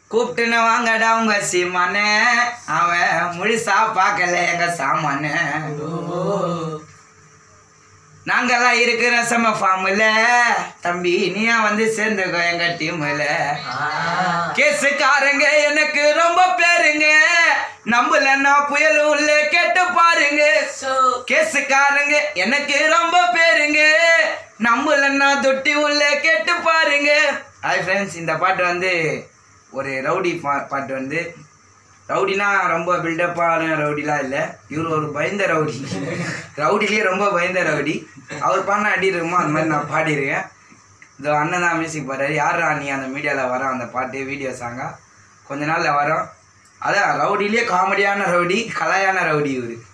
கூப்பிட்டுன்னு வாங்கடா உங்க சீமானே அவன் முழுசா பார்க்கல எங்க சாமானு நாங்கெல்லாம் இருக்கிற செம்ம ஃபார்முல தம்பி நீயா வந்து சேர்ந்துக்கோ எங்க டீம்ல கேசுக்காரங்க எனக்கு ரொம்ப பேருங்க நம்பலன்னா புயல் உள்ள கேட்டு பாருங்க கேசுக்காரங்க எனக்கு ரொம்ப பேருங்க நம்பலன்னா தொட்டி உள்ள கேட்டு பாருங்க ஹாய் ஃப்ரெண்ட்ஸ் இந்த பாட்டு வந்து ஒரு ரவுடி பா பாட்டு வந்து ரவுடினா ரொம்ப பில்டப்பான ரவுடிலாம் இல்லை இவர் ஒரு பயந்த ரவுடி ரவுடிலேயே ரொம்ப பயந்த ரவுடி அவர் பாடின அடி இருக்குமோ அந்த மாதிரி நான் பாடியிருக்கேன் இந்த அண்ணன் தான் மியூசிக் பாடுறாரு யாரா நீ அந்த மீடியாவில் வர அந்த பாட்டு வீடியோ சாங்கா கொஞ்ச நாளில் வரோம் அதான் ரவுடிலேயே காமெடியான ரவுடி கலையான ரவுடி இவர்